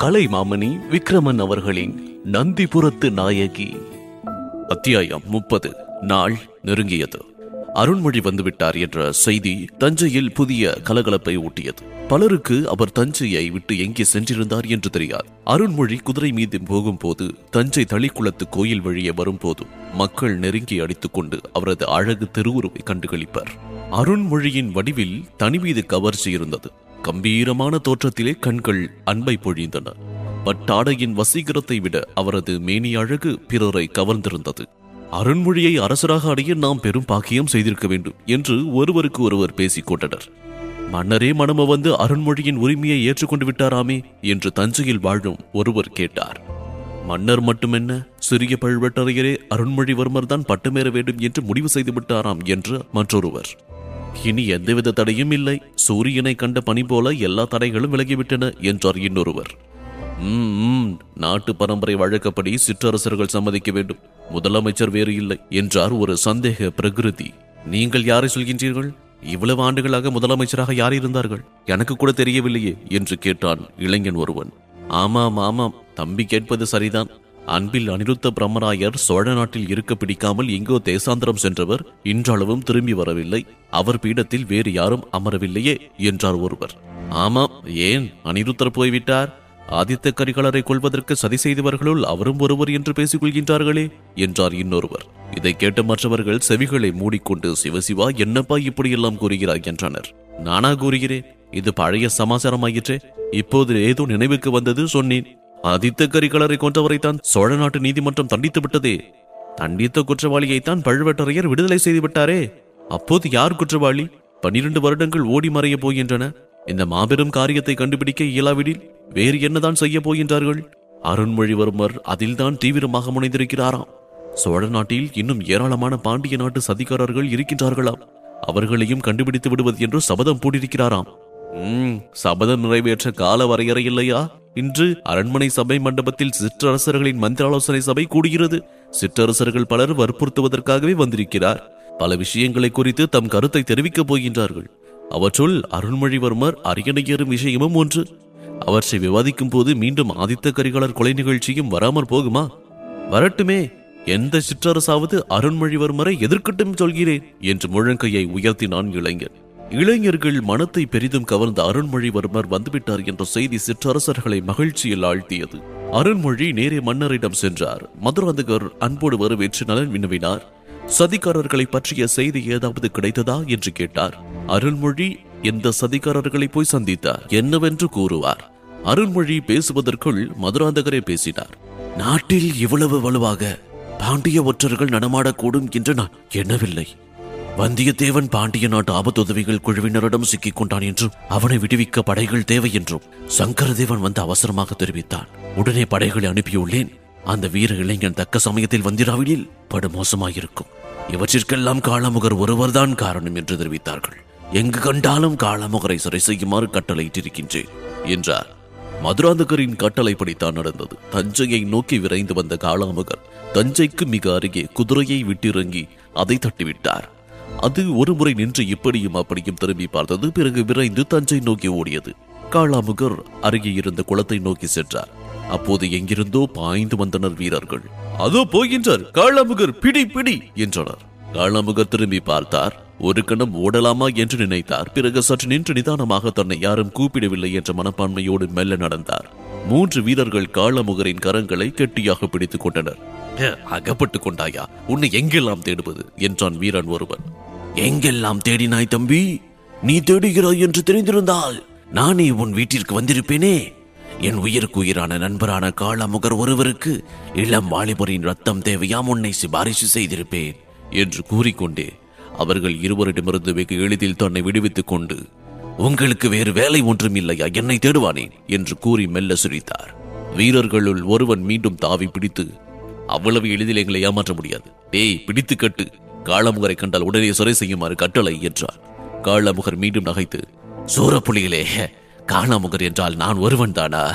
கலை மாமணி விக்ரமன் அவர்களின் நந்திபுரத்து நாயகி அத்தியாயம் முப்பது நாள் நெருங்கியது அருண்மொழி வந்துவிட்டார் என்ற செய்தி தஞ்சையில் புதிய கலகலப்பை ஊட்டியது பலருக்கு அவர் தஞ்சையை விட்டு எங்கே சென்றிருந்தார் என்று தெரியாது அருண்மொழி குதிரை மீது போகும்போது தஞ்சை தளிக்குளத்து கோயில் வழியே வரும்போது மக்கள் நெருங்கி அடித்துக் கொண்டு அவரது அழகு திருவுருவை கண்டுகளிப்பர் அருண்மொழியின் வடிவில் தனி மீது கவர்ச்சி இருந்தது கம்பீரமான தோற்றத்திலே கண்கள் அன்பை பொழிந்தன பட்டாடையின் வசீகரத்தை விட அவரது மேனி அழகு பிறரை கவர்ந்திருந்தது அருண்மொழியை அரசராக அடைய நாம் பெரும் பாக்கியம் செய்திருக்க வேண்டும் என்று ஒருவருக்கு ஒருவர் பேசிக் கொண்டனர் மன்னரே மனம வந்து அருண்மொழியின் உரிமையை ஏற்றுக்கொண்டு விட்டாராமே என்று தஞ்சையில் வாழும் ஒருவர் கேட்டார் மன்னர் மட்டுமென்ன சிறிய பழுவேட்டரையரே அருண்மொழிவர்மர் தான் பட்டமேற வேண்டும் என்று முடிவு செய்து விட்டாராம் என்று மற்றொருவர் இனி எந்தவித தடையும் இல்லை சூரியனை கண்ட பனி போல எல்லா தடைகளும் விலகிவிட்டன என்றார் இன்னொருவர் "ம், ம், நாட்டு பரம்பரை வழக்கப்படி சிற்றரசர்கள் சம்மதிக்க வேண்டும் முதலமைச்சர் வேறு இல்லை என்றார் ஒரு சந்தேக பிரகிருதி நீங்கள் யாரை சொல்கின்றீர்கள் இவ்வளவு ஆண்டுகளாக முதலமைச்சராக யார் இருந்தார்கள் எனக்கு கூட தெரியவில்லையே என்று கேட்டான் இளைஞன் ஒருவன் ஆமாம் ஆமாம் தம்பி கேட்பது சரிதான் அன்பில் அனிருத்த பிரம்மராயர் சோழ நாட்டில் இருக்க பிடிக்காமல் எங்கோ தேசாந்திரம் சென்றவர் இன்றளவும் திரும்பி வரவில்லை அவர் பீடத்தில் வேறு யாரும் அமரவில்லையே என்றார் ஒருவர் ஆமாம் ஏன் அனிருத்தர் போய்விட்டார் ஆதித்த கரிகாலரை கொள்வதற்கு சதி செய்தவர்களுள் அவரும் ஒருவர் என்று பேசிக் கொள்கின்றார்களே என்றார் இன்னொருவர் இதை கேட்ட மற்றவர்கள் செவிகளை மூடிக்கொண்டு சிவசிவா என்னப்பா இப்படியெல்லாம் கூறுகிறாய் என்றனர் நானா கூறுகிறேன் இது பழைய சமாச்சாரமாயிற்றே இப்போது ஏதோ நினைவுக்கு வந்தது சொன்னேன் ஆதித்த கரிகாலரை கொன்றவரைத்தான் சோழ நாட்டு நீதிமன்றம் தண்டித்து விட்டதே தண்டித்த குற்றவாளியைத்தான் பழுவேட்டரையர் விடுதலை செய்து விட்டாரே அப்போது யார் குற்றவாளி பன்னிரண்டு வருடங்கள் ஓடி மறைய போகின்றன இந்த மாபெரும் காரியத்தை கண்டுபிடிக்க இயலாவிடில் வேறு என்னதான் செய்ய போகின்றார்கள் அருண்மொழிவர்மர் அதில்தான் தீவிரமாக முனைந்திருக்கிறாராம் சோழ நாட்டில் இன்னும் ஏராளமான பாண்டிய நாட்டு சதிகாரர்கள் இருக்கின்றார்களாம் அவர்களையும் கண்டுபிடித்து விடுவது என்று சபதம் பூண்டிருக்கிறாராம் ம், சபதம் நிறைவேற்ற கால வரையறை இல்லையா இன்று அரண்மனை சபை மண்டபத்தில் சிற்றரசர்களின் மந்திராலோசனை சபை கூடுகிறது சிற்றரசர்கள் பலர் வற்புறுத்துவதற்காகவே வந்திருக்கிறார் பல விஷயங்களை குறித்து தம் கருத்தை தெரிவிக்கப் போகின்றார்கள் அவற்றுள் அருண்மொழிவர்மர் அரியணை ஏறும் விஷயமும் ஒன்று அவற்றை விவாதிக்கும் போது மீண்டும் ஆதித்த கரிகாலர் கொலை நிகழ்ச்சியும் வராமற் போகுமா வரட்டுமே எந்த சிற்றரசாவது அருண்மொழிவர்மரை எதிர்க்கட்டும் சொல்கிறேன் என்று முழங்கையை உயர்த்தினான் இளைஞன் இளைஞர்கள் மனத்தை பெரிதும் கவர்ந்த அருண்மொழிவர்மர் வந்துவிட்டார் என்ற செய்தி சிற்றரசர்களை மகிழ்ச்சியில் ஆழ்த்தியது அருண்மொழி நேரே மன்னரிடம் சென்றார் மதுராந்தகர் அன்போடு வரவேற்று நலன் வினவினார் சதிகாரர்களை பற்றிய செய்தி ஏதாவது கிடைத்ததா என்று கேட்டார் அருண்மொழி எந்த சதிகாரர்களை போய் சந்தித்தார் என்னவென்று கூறுவார் அருண்மொழி பேசுவதற்குள் மதுராந்தகரே பேசினார் நாட்டில் இவ்வளவு வலுவாக பாண்டிய ஒற்றர்கள் நடமாடக்கூடும் என்று நான் எண்ணவில்லை வந்தியத்தேவன் பாண்டிய நாட்டு ஆபத்துதவிகள் குழுவினரிடம் சிக்கிக் கொண்டான் என்றும் அவனை விடுவிக்க படைகள் தேவை என்றும் சங்கரதேவன் வந்து அவசரமாக தெரிவித்தான் உடனே படைகளை அனுப்பியுள்ளேன் அந்த வீர இளைஞன் தக்க சமயத்தில் வந்திராவிடில் படு மோசமாயிருக்கும் இவற்றிற்கெல்லாம் காளாமுகர் ஒருவர்தான் காரணம் என்று தெரிவித்தார்கள் எங்கு கண்டாலும் காளாமுகரை சிறை செய்யுமாறு கட்டளையிட்டிருக்கின்றேன் என்றார் மதுராந்தகரின் கட்டளைப்படித்தான் நடந்தது தஞ்சையை நோக்கி விரைந்து வந்த காளாமுகர் தஞ்சைக்கு மிக அருகே குதிரையை விட்டிறங்கி அதை தட்டிவிட்டார் அது ஒரு முறை நின்று இப்படியும் அப்படியும் திரும்பி பார்த்தது பிறகு விரைந்து தஞ்சை நோக்கி ஓடியது காளாமுகர் அருகே இருந்த குளத்தை நோக்கி சென்றார் அப்போது எங்கிருந்தோ பாய்ந்து வந்தனர் வீரர்கள் அதோ போகின்றார் காளாமுகர் பிடி பிடி என்றனர் காளாமுகர் திரும்பி பார்த்தார் ஒரு கணம் ஓடலாமா என்று நினைத்தார் பிறகு சற்று நின்று நிதானமாக தன்னை யாரும் கூப்பிடவில்லை என்ற மனப்பான்மையோடு மெல்ல நடந்தார் மூன்று வீரர்கள் காளமுகரின் கரங்களை கெட்டியாக பிடித்துக் கொண்டனர் "ஹே, அகப்பட்டுக் கொண்டாயா உன்னை எங்கெல்லாம் தேடுவது என்றான் வீரன் ஒருவன் எங்கெல்லாம் தேடினாய் தம்பி நீ தேடுகிறாய் என்று தெரிந்திருந்தால் நானே உன் வீட்டிற்கு வந்திருப்பேனே என் உயிருக்கு உயிரான நண்பரான காளமுகர் ஒருவருக்கு இளம் வாலிபரின் ரத்தம் தேவையாம் உன்னை சிபாரிசு செய்திருப்பேன் என்று கூறிக்கொண்டே அவர்கள் இருவரிடமிருந்து வெகு எளிதில் தன்னை விடுவித்துக் கொண்டு உங்களுக்கு வேறு வேலை ஒன்றும் இல்லையா என்னை தேடுவானேன் என்று கூறி மெல்ல சிரித்தார் வீரர்களுள் ஒருவன் மீண்டும் தாவி பிடித்து அவ்வளவு எளிதில் எங்களை ஏமாற்ற முடியாது டேய் பிடித்து கட்டு காளமுகரை கண்டால் உடனே சிறை செய்யுமாறு கட்டளை என்றார் காளமுகர் மீண்டும் நகைத்து சூரப்புலிகளே காளாமுகர் என்றால் நான் ஒருவன் தானா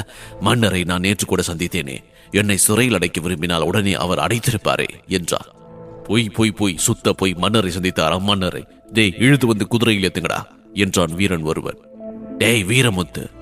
மன்னரை நான் நேற்று கூட சந்தித்தேனே என்னை சிறையில் அடைக்க விரும்பினால் உடனே அவர் அடைத்திருப்பாரே என்றார் பொய் பொய் பொய் சுத்த பொய் மன்னரை சந்தித்தார் அம்மன்னரை டேய் இழுத்து வந்து குதிரையில் ஏத்துங்கடா என்றான் வீரன் ஒருவன் டேய் வீரமுத்து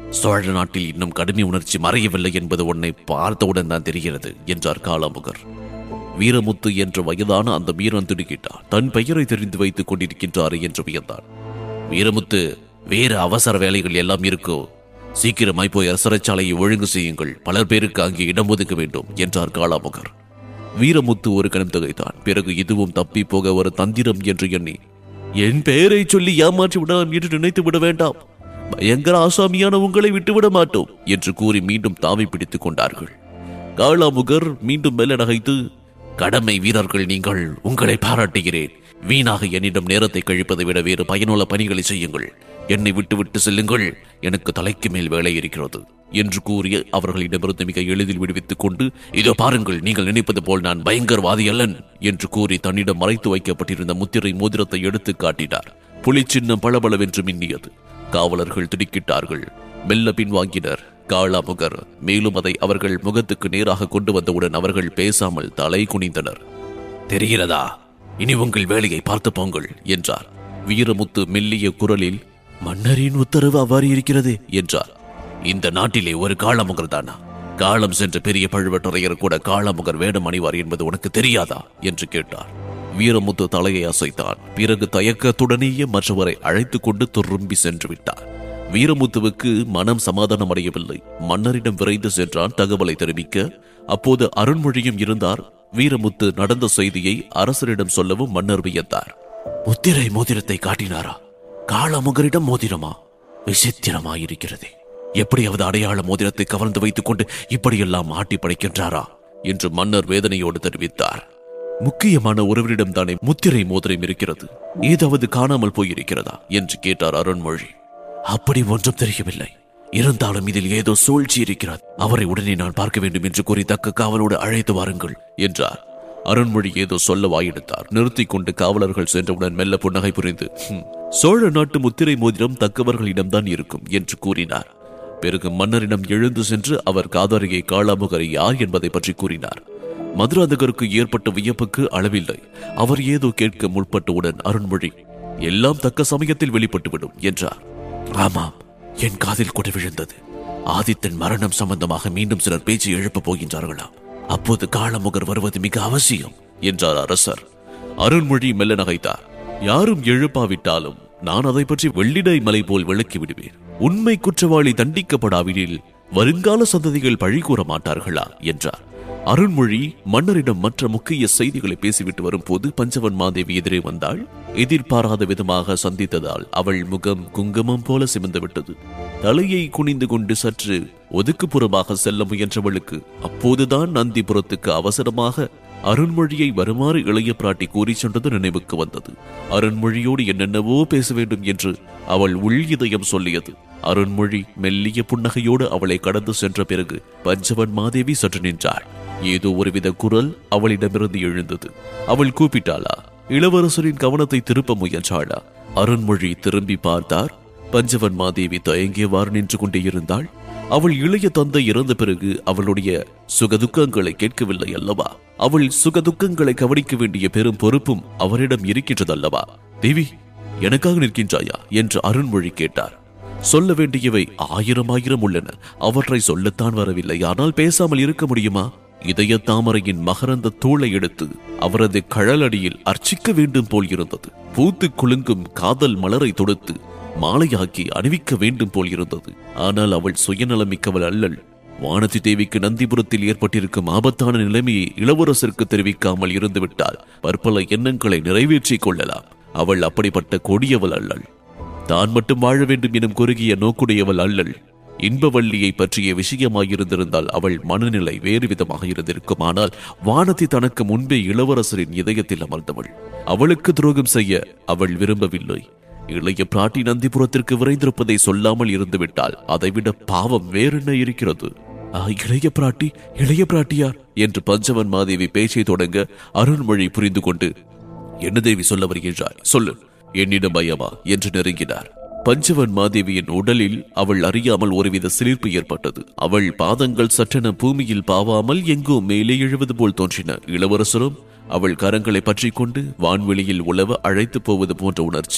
சோழ நாட்டில் இன்னும் கடுமை உணர்ச்சி மறையவில்லை என்பது உன்னை பார்த்தவுடன் தான் தெரிகிறது என்றார் காலாமுகர் வீரமுத்து என்ற வயதான அந்த வீரன் திடுக்கிட்டார் தன் பெயரை தெரிந்து வைத்துக் கொண்டிருக்கின்றார் என்று வியந்தான் வீரமுத்து வேறு அவசர வேலைகள் எல்லாம் இருக்கோ சீக்கிரமாய் போய் சிறைச்சாலையை ஒழுங்கு செய்யுங்கள் பலர் பேருக்கு அங்கே இடம் ஒதுக்க வேண்டும் என்றார் காளாமுகர் வீரமுத்து ஒரு கணம் திகைத்தான் பிறகு இதுவும் தப்பி போக ஒரு தந்திரம் என்று எண்ணி என் பெயரை சொல்லி ஏமாற்றி விடலாம் என்று நினைத்து விட வேண்டாம் பயங்கர ஆசாமியான உங்களை விட்டுவிட மாட்டோம் என்று கூறி மீண்டும் தாவி பிடித்துக் கொண்டார்கள் காளாமுகர் மீண்டும் மெல்ல நகைத்து கடமை வீரர்கள் நீங்கள் உங்களை பாராட்டுகிறேன் வீணாக என்னிடம் நேரத்தை கழிப்பதை விட வேறு பயனுள்ள பணிகளை செய்யுங்கள் என்னை விட்டுவிட்டு செல்லுங்கள் எனக்கு தலைக்கு மேல் வேலை இருக்கிறது என்று கூறிய அவர்களிடமிருந்து மிக எளிதில் விடுவித்துக் கொண்டு இதோ பாருங்கள் நீங்கள் நினைப்பது போல் நான் பயங்கரவாதி அல்லன் என்று கூறி தன்னிடம் மறைத்து வைக்கப்பட்டிருந்த முத்திரை மோதிரத்தை எடுத்து காட்டினார் புலிச்சின்னம் பளபளவென்று மின்னியது காவலர்கள் திடுக்கிட்டார்கள் மெல்ல பின்வாங்கினர் காளாமுகர் மேலும் அதை அவர்கள் முகத்துக்கு நேராக கொண்டு வந்தவுடன் அவர்கள் பேசாமல் தலை குனிந்தனர் தெரிகிறதா இனி உங்கள் வேலையை பார்த்து போங்கள் என்றார் வீரமுத்து மெல்லிய குரலில் மன்னரின் உத்தரவு அவ்வாறு இருக்கிறது என்றார் இந்த நாட்டிலே ஒரு காளமுகர் தானா காலம் சென்ற பெரிய பழுவட்டரையர் கூட காளமுகர் வேடம் அணிவார் என்பது உனக்கு தெரியாதா என்று கேட்டார் வீரமுத்து தலையை அசைத்தான் பிறகு தயக்கத்துடனேயே மற்றவரை அழைத்துக் கொண்டு திரும்பி சென்று விட்டார் வீரமுத்துவுக்கு மனம் சமாதானம் அடையவில்லை மன்னரிடம் விரைந்து சென்றான் தகவலை தெரிவிக்க அப்போது அருண்மொழியும் இருந்தார் வீரமுத்து நடந்த செய்தியை அரசரிடம் சொல்லவும் மன்னர் வியந்தார் முத்திரை மோதிரத்தை காட்டினாரா காளமுகரிடம் மோதிரமா விசித்திரமாயிருக்கிறதே எப்படியாவது அடையாள மோதிரத்தை கவர்ந்து வைத்துக் கொண்டு இப்படியெல்லாம் ஆட்டி படைக்கின்றாரா என்று மன்னர் வேதனையோடு தெரிவித்தார் முக்கியமான ஒருவரிடம் தானே முத்திரை மோதிரம் இருக்கிறது ஏதாவது காணாமல் போயிருக்கிறதா என்று கேட்டார் அருண்மொழி அப்படி ஒன்றும் தெரியவில்லை இருந்தாலும் இதில் ஏதோ சூழ்ச்சி இருக்கிறது அவரை உடனே நான் பார்க்க வேண்டும் என்று கூறி தக்க காவலோடு அழைத்து வாருங்கள் என்றார் அருண்மொழி ஏதோ சொல்ல வாயெடுத்தார் நிறுத்திக் கொண்டு காவலர்கள் சென்றவுடன் மெல்ல புன்னகை புரிந்து "ஹம், சோழ நாட்டு முத்திரை மோதிரம் தக்கவர்களிடம்தான் இருக்கும் என்று கூறினார் பிறகு மன்னரிடம் எழுந்து சென்று அவர் காதாரியை காளாமுகரை யார் என்பதை பற்றி கூறினார் மதுராந்தகருக்கு ஏற்பட்ட வியப்புக்கு அளவில்லை அவர் ஏதோ கேட்க முற்பட்டவுடன் அருண்மொழி எல்லாம் தக்க சமயத்தில் வெளிப்பட்டுவிடும் என்றார் ஆமாம் என் காதில் கூட விழுந்தது ஆதித்தன் மரணம் சம்பந்தமாக மீண்டும் சிலர் பேச்சு எழுப்பப் போகின்றார்களாம் அப்போது காளமுகர் வருவது மிக அவசியம் என்றார் அரசர் அருண்மொழி மெல்ல நகைத்தார் யாரும் எழுப்பாவிட்டாலும் நான் அதை பற்றி வெள்ளிடை மலை போல் விளக்கி விடுவேன் உண்மை குற்றவாளி தண்டிக்கப்படாவிடில் வருங்கால சந்ததிகள் பழி கூற மாட்டார்களா என்றார் அருண்மொழி மன்னரிடம் மற்ற முக்கிய செய்திகளை பேசிவிட்டு வரும்போது பஞ்சவன் மாதேவி எதிரே வந்தாள் எதிர்பாராத விதமாக சந்தித்ததால் அவள் முகம் குங்குமம் போல சிவந்து விட்டது தலையை குனிந்து கொண்டு சற்று ஒதுக்குப்புறமாக செல்ல முயன்றவளுக்கு அப்போதுதான் நந்திபுரத்துக்கு அவசரமாக அருண்மொழியை வருமாறு இளைய பிராட்டி கூறி சென்றது நினைவுக்கு வந்தது அருண்மொழியோடு என்னென்னவோ பேச வேண்டும் என்று அவள் உள் இதயம் சொல்லியது அருண்மொழி மெல்லிய புன்னகையோடு அவளை கடந்து சென்ற பிறகு பஞ்சவன் மாதேவி சற்று நின்றாள் ஏதோ ஒருவித குரல் அவளிடமிருந்து எழுந்தது அவள் கூப்பிட்டாளா இளவரசரின் கவனத்தை திருப்ப முயன்றாளா அருண்மொழி திரும்பி பார்த்தார் பஞ்சவன் மாதேவி தயங்கியவாறு நின்று கொண்டே இருந்தாள் அவள் இளைய தந்தை இறந்த பிறகு அவளுடைய சுகதுக்கங்களை கேட்கவில்லை அல்லவா அவள் சுகதுக்கங்களை கவனிக்க வேண்டிய பெரும் பொறுப்பும் அவரிடம் இருக்கின்றது அல்லவா தேவி எனக்காக நிற்கின்றாயா என்று அருண்மொழி கேட்டார் சொல்ல வேண்டியவை ஆயிரம் ஆயிரம் உள்ளன அவற்றை சொல்லத்தான் வரவில்லை ஆனால் பேசாமல் இருக்க முடியுமா இதய தாமரையின் மகரந்த தூளை எடுத்து அவரது கழலடியில் அர்ச்சிக்க வேண்டும் போல் இருந்தது பூத்து குலுங்கும் காதல் மலரை தொடுத்து மாலையாக்கி அணிவிக்க வேண்டும் போல் இருந்தது ஆனால் அவள் சுயநலமிக்கவள் அல்லள் வானதி தேவிக்கு நந்திபுரத்தில் ஏற்பட்டிருக்கும் ஆபத்தான நிலைமையை இளவரசருக்கு தெரிவிக்காமல் இருந்துவிட்டால் பற்பல எண்ணங்களை நிறைவேற்றிக் கொள்ளலாம் அவள் அப்படிப்பட்ட கொடியவள் அல்லள் தான் மட்டும் வாழ வேண்டும் எனும் குறுகிய நோக்குடையவள் அல்லள் இன்பவள்ளியை பற்றிய விஷயமாயிருந்திருந்தால் அவள் மனநிலை வேறு விதமாக இருந்திருக்கும் ஆனால் வானதி தனக்கு முன்பே இளவரசரின் இதயத்தில் அமர்ந்தவள் அவளுக்கு துரோகம் செய்ய அவள் விரும்பவில்லை இளைய பிராட்டி நந்திபுரத்திற்கு விரைந்திருப்பதை சொல்லாமல் இருந்துவிட்டால் அதைவிட பாவம் வேறென்ன இருக்கிறது ஆ, இளைய பிராட்டி இளைய பிராட்டியார் என்று பஞ்சவன் மாதேவி பேச்சை தொடங்க அருண்மொழி புரிந்து கொண்டு என்ன தேவி சொல்ல வருகின்றாய் சொல்லு என்னிடம் பயமா என்று நெருங்கினார் பஞ்சவன் மாதேவியின் உடலில் அவள் அறியாமல் ஒருவித சிலிர்ப்பு ஏற்பட்டது அவள் பாதங்கள் சற்றென பூமியில் பாவாமல் எங்கோ மேலே எழுவது போல் தோன்றின இளவரசரும் அவள் கரங்களை பற்றிக் கொண்டு வான்வெளியில் உலவ அழைத்து போவது போன்ற உணர்ச்சி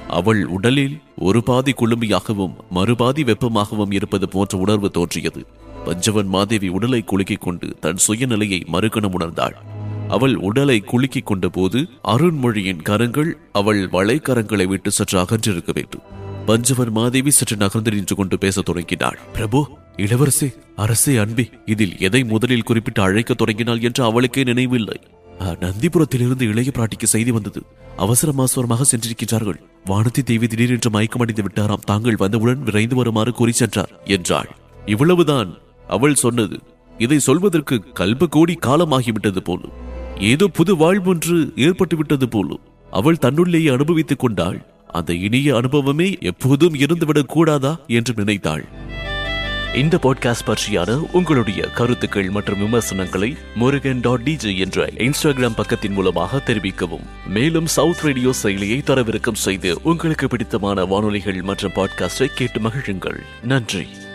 அவள் உடலில் ஒரு பாதி குளுமையாகவும் மறுபாதி வெப்பமாகவும் இருப்பது போன்ற உணர்வு தோன்றியது பஞ்சவன் மாதேவி உடலை குலுக்கிக் கொண்டு தன் சுயநிலையை மறுகணம் உணர்ந்தாள் அவள் உடலை குலுக்கிக் கொண்ட போது அருண்மொழியின் கரங்கள் அவள் வளைக்கரங்களை விட்டு சற்று அகன்றிருக்க வேண்டும் பஞ்சவன் மாதேவி சற்று நகர்ந்து நின்று கொண்டு பேசத் தொடங்கினாள் பிரபு இளவரசே அரசே அன்பே இதில் எதை முதலில் குறிப்பிட்டு அழைக்கத் தொடங்கினாள் என்று அவளுக்கே நினைவில்லை ஆ, நந்திபுரத்திலிருந்து இளைய பிராட்டிக்கு செய்தி வந்தது அவசர அவசரமாக சென்றிருக்கிறார்கள் வானதி தேவி திடீரென்று மயக்கமடைந்து விட்டாராம் தாங்கள் வந்தவுடன் விரைந்து வருமாறு கூறி சென்றார் என்றாள் இவ்வளவுதான் அவள் சொன்னது இதை சொல்வதற்கு கல்ப கோடி காலமாகிவிட்டது போலும் ஏதோ புது வாழ்வொன்று ஏற்பட்டு விட்டது போலும் அவள் தன்னுள்ளேயே அனுபவித்துக் கொண்டாள் அந்த இனிய அனுபவமே எப்போதும் இருந்துவிடக் கூடாதா என்று நினைத்தாள் இந்த பாட்காஸ்ட் பற்றியான உங்களுடைய கருத்துக்கள் மற்றும் விமர்சனங்களை முருகன் டாட் டிஜே என்ற இன்ஸ்டாகிராம் பக்கத்தின் மூலமாக தெரிவிக்கவும் மேலும் சவுத் ரேடியோ செயலியை தரவிறக்கம் செய்து உங்களுக்கு பிடித்தமான வானொலிகள் மற்றும் பாட்காஸ்டை கேட்டு மகிழுங்கள் நன்றி